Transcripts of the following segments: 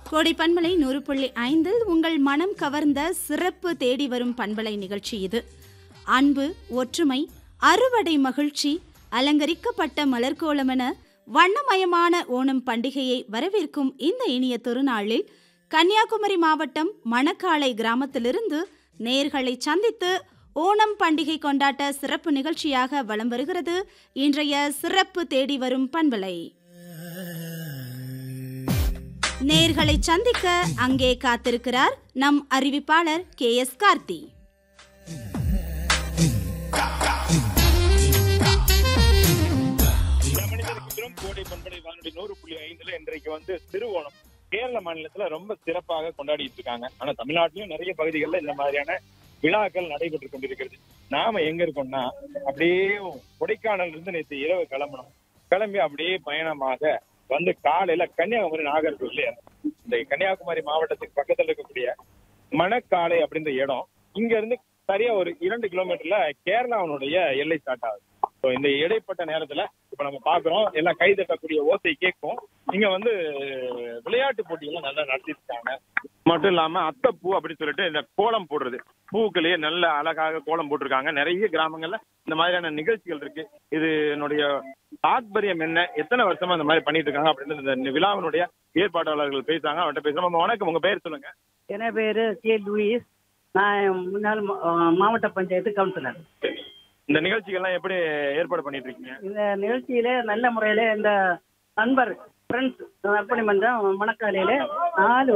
கோடை பண்பலை நூறு புள்ளி ஐந்தில் உங்கள் மனம் கவர்ந்த சிறப்பு தேடி வரும் பண்பலை நிகழ்ச்சி இது அன்பு ஒற்றுமை அறுவடை மகிழ்ச்சி அலங்கரிக்கப்பட்ட மலர்கோலமென வண்ணமயமான ஓணம் பண்டிகையை வரவேற்கும் இந்த இனிய திருநாளில் கன்னியாகுமரி மாவட்டம் மணக்காலை கிராமத்திலிருந்து நேர்களை சந்தித்து ஓணம் பண்டிகை கொண்டாட்ட சிறப்பு நிகழ்ச்சியாக வலம் வருகிறது இன்றைய சிறப்பு தேடி வரும் பண்பலை நேர்களை சந்திக்க அங்கே காத்திருக்கிறார் நம் அறிவிப்பாளர் கே எஸ் கார்த்தி மனிதர்களும் கோடை பண்படை வானொலி நூறு புள்ளி ஐந்துல இன்றைக்கு வந்து திருவோணம் கேரள மாநிலத்துல ரொம்ப சிறப்பாக கொண்டாடிட்டு இருக்காங்க ஆனா தமிழ்நாட்டிலும் நிறைய பகுதிகளில் இந்த மாதிரியான விழாக்கள் நடைபெற்று கொண்டிருக்கிறது நாம எங்க இருக்கோம்னா அப்படியே கொடைக்கானல் இருந்து நேற்று இரவு கிளம்பணும் கிளம்பி அப்படியே பயணமாக வந்து காலையில கன்னியாகுமரி நாகர்கோவில் இந்த கன்னியாகுமரி மாவட்டத்துக்கு பக்கத்துல இருக்கக்கூடிய மணக்காலை அப்படின்ற இடம் இங்க இருந்து சரியா ஒரு இரண்டு கிலோமீட்டர்ல கேரளாவுடைய எல்லை ஸ்டார்ட் ஆகுது ஸோ இந்த இடைப்பட்ட நேரத்துல இப்ப நம்ம பாக்குறோம் எல்லாம் கை தட்டக்கூடிய ஓசை கேட்கும் இங்க வந்து விளையாட்டு போட்டிகள்லாம் நல்லா நடத்திட்டு இருக்காங்க மட்டும் இல்லாம அத்தைப்பூ அப்படின்னு சொல்லிட்டு இந்த கோலம் போடுறது பூக்களையே நல்ல அழகாக கோலம் போட்டிருக்காங்க நிறைய கிராமங்கள்ல இந்த மாதிரியான நிகழ்ச்சிகள் இருக்கு இது என்னுடைய தாத்பரியம் என்ன எத்தனை வருஷமா இந்த மாதிரி பண்ணிட்டு இருக்காங்க அப்படின்னு இந்த விழாவினுடைய ஏற்பாட்டாளர்கள் பேசுறாங்க அவன்கிட்ட பேசுறோம் வணக்கம் உங்க பேர் சொல்லுங்க என் பேர் கே லூயிஸ் நான் முன்னாள் மா- ஆ, மாவட்ட பஞ்சாயத்து கவுன்சிலர் இந்த நிகழ்ச்சிகள்லாம் எப்படி ஏற்பாடு பண்ணிட்டு இருக்கீங்க இந்த நிகழ்ச்சியில நல்ல முறையில இந்த நண்பர் ஃப்ரெண்ட்ஸ் நற்பணி மன்றம் மணக்காலையில நாலு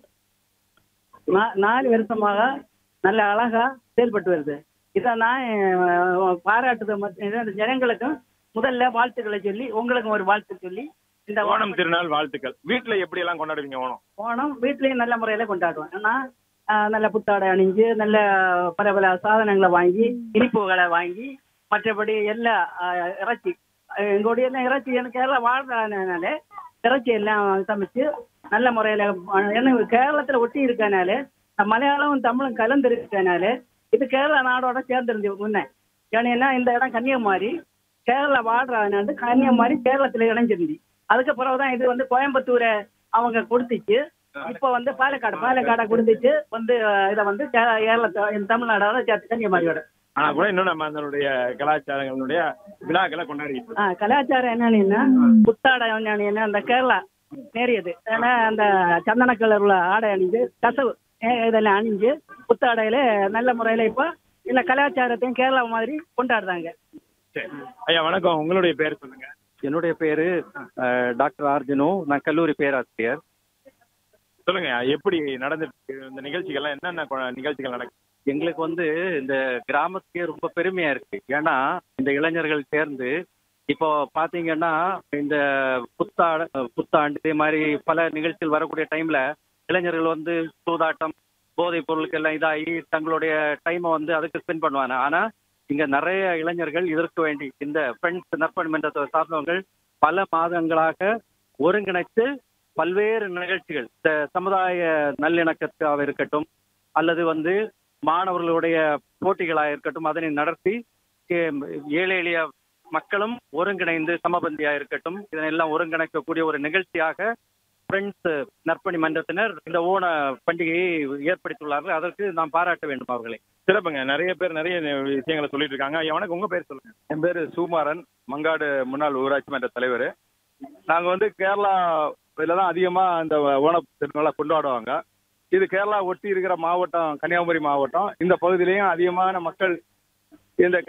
நா- நாலு வருஷமாக நல்ல அழகா செயல்பட்டு வருது இதை நான் அஹ், பாராட்டுத மத்த- இந்த ஜனங்களுக்கும் முதல்ல வாழ்த்துக்களை சொல்லி உங்களுக்கும் ஒரு வாழ்த்து சொல்லி இந்த ஓணம் திருநாள் வாழ்த்துக்கள் வீட்டுல எப்படி எல்லாம் கொண்டாடுவீங்க ஓணம் ஓணம் வீட்லயும் நல்ல முறையில கொண்டாடுவோம் ஏன்னா ஆஹ், நல்ல புத்தாடை அணிஞ்சு நல்ல பல பல சாதனங்களை வாங்கி இனிப்புகளை வாங்கி மற்றபடி எல்லா ஆஹ், இறைச்சி ஆஹ், எங்களுடைய எல்லாம் இறைச்சி எனக்கு கேரளா வாழ்றதுனால இறைச்சி எல்லாம் சமைச்சு நல்ல முறையில ஆஹ், ஏன்னா கேரளத்துல ஒட்டி இருக்கனால மலையாளமும் தமிழும் கலந்து இருக்கனால இது கேரளா நாடோட சேர்ந்துருந்து முன்ன ஏன்னா இந்த இடம் கன்னியாகுமரி கேரளா வாடுறதுனால கன்னியாகுமரி கேரளத்துல இணைஞ்சிருந்து அதுக்கு பிறகுதான் இது வந்து கோயம்புத்தூரை அவங்க கொடுத்துச்சு இப்ப வந்து பாலக்காடு பாலக்காடை கொடுத்துச்சு வந்து அஹ், இதை வந்து கே- கேரளத்தை இந்த தமிழ்நாடோட சேர்த்து கன்னியாகுமரியோட ஆனா கூட இன்னும் நம்ம அதனுடைய கலாச்சாரங்களுடைய விழாக்களை கொண்டாடிட்டு இருக்கோம். ஆ, கலாச்சாரம் என்னன்னா புத்தாடை என்னன்னா அந்த கேரளா நேரியது ஏன்னா அந்த சந்தன கலர் உள்ள ஆடை அணிஞ்சு கசவு அஹ், இதெல்லாம் அணிஞ்சு புத்தாடையில நல்ல முறையில இப்போ இந்த கலாச்சாரத்தையும் கேரளா மாதிரி கொண்டாடுறாங்க சரி ஐயா வணக்கம் உங்களுடைய பேர் சொல்லுங்க என்னுடைய பேரு அஹ், டாக்டர் ஆர்ஜுனு நான் கல்லூரி பேராசிரியர் சொல்லுங்க எப்படி நடந்துட்டு இருக்கு? இந்த நிகழ்ச்சிகள்லாம் என்னென்ன கொ- நிகழ்ச்சிகள் நடக்குது எங்களுக்கு வந்து இந்த கிராமத்துக்கே ரொம்ப பெருமையா இருக்கு ஏன்னா இந்த இளைஞர்கள் சேர்ந்து இப்போ பாத்தீங்கன்னா இந்த புத்தாண்டு புத்தாண்டு இதே மாதிரி பல நிகழ்ச்சிகள் வரக்கூடிய டைம்ல இளைஞர்கள் வந்து சூதாட்டம் போதைப் பொருளுக்கு எல்லாம் இதாகி தங்களுடைய டைமை வந்து அதுக்கு ஸ்பெண்ட் பண்ணுவாங்க ஆனா இங்க நிறைய இளைஞர்கள் இதற்கு வேண்டி இந்த ஃப்ரெண்ட்ஸ் நற்பணி மன்றத்தை சார்ந்தவர்கள் பல மாதங்களாக ஒருங்கிணைத்து பல்வேறு நிகழ்ச்சிகள் இந்த சமுதாய நல்லிணக்கத்தாக இருக்கட்டும் அல்லது வந்து மாணவர்களுடைய போட்டிகளாக இருக்கட்டும் அதனை நடத்தி ஏ- ஏழை எளிய மக்களும் ஒருங்கிணைந்து சமபந்தியா இருக்கட்டும் இதனெல்லாம் ஒருங்கிணைக்கக்கூடிய ஒரு நிகழ்ச்சியாக ஃப்ரெண்ட்ஸ் நற்பணி மன்றத்தினர் இந்த ஓண பண்டிகையை ஏற்படுத்தியுள்ளார்கள் அதற்கு நாம் பாராட்ட வேண்டும் அவர்களை சிறப்புங்க நிறைய பேர் நிறைய விஷயங்களை சொல்லிட்டு இருக்காங்க ஐயா வணக்கம் உங்க பேர் சொல்லுங்க என் பேர் சுமாரன் மங்காடு முன்னாள் ஊராட்சி மன்ற தலைவர் நாங்கள் வந்து கேரளா இதில் தான் அதிகமாக இந்த ஓண திருநாளை கொண்டாடுவாங்க இது கேரளா ஒட்டி இருக்கிற மாவட்டம் கன்னியாகுமரி மாவட்டம் இந்த பகுதியிலையும் அதிகமான மக்கள் இந்த